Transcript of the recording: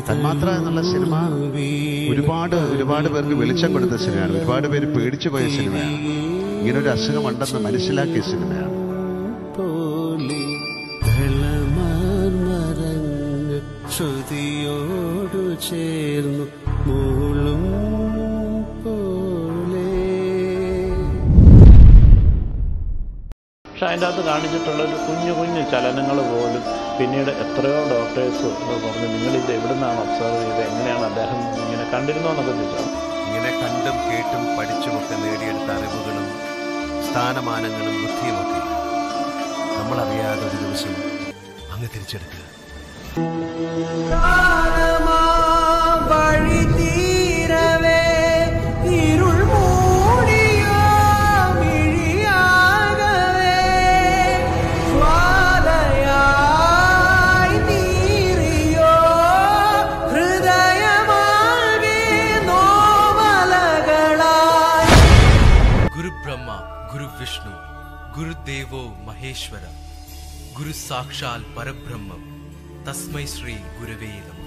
തന്മാത്ര എന്നുള്ള സിനിമ ഒരുപാട് ഒരുപാട് പേർക്ക് വെളിച്ചം കൊടുത്ത സിനിമയാണ് ഒരുപാട് പേര് പേടിച്ചു പോയ സിനിമയാണ് ഇങ്ങനൊരു അസുഖമുണ്ടെന്ന് മനസ്സിലാക്കിയ സിനിമയാണ് പോലെ മരങ്ങ് ശ്രുതിയോടു ചേർന്നു മൂളും പോലെ പക്ഷെ അതിൻ്റെ അകത്ത് കാണിച്ചിട്ടുള്ള ഒരു കുഞ്ഞു കുഞ്ഞു ചലനങ്ങൾ പോലും പിന്നീട് എത്രയോ ഡോക്ടേഴ്സ് പറഞ്ഞു നിങ്ങളിത് എവിടെ നിന്നാണ് ഒബ്സർവ് ചെയ്തത് എങ്ങനെയാണ് അദ്ദേഹം ഇങ്ങനെ കണ്ടിരുന്നോ എന്നൊക്കെ ചോദിച്ചാൽ ഇങ്ങനെ കണ്ടും കേട്ടും പഠിച്ചുമൊക്കെ നേടിയെടുത്ത അറിവുകളും സ്ഥാനമാനങ്ങളും ബുദ്ധിയുമൊക്കെ നമ്മളറിയാതെ ഒരു ദിവസം അങ്ങ് തിരിച്ചെടുക്കുക വഴി തീരവേ ഇരുൾ മൂടിയോ മിഴിയാകവേ ജ്വാലയായി നീറിയോ ഹൃദയമാകെ നോവലകളായി ಗುರು ಬ್ರಹ್ಮ ಗುರು ವಿಷ್ಣು ಗುರುದೇವೋ ಮಹೇಶ್ವರ ಗುರು ಸಾಕ್ಷಾಲ್ ಪರಬ್ರಹ್ಮಂ ತಸ್ಮೈ ಶ್ರೀ ಗುರವೇ ನಮಃ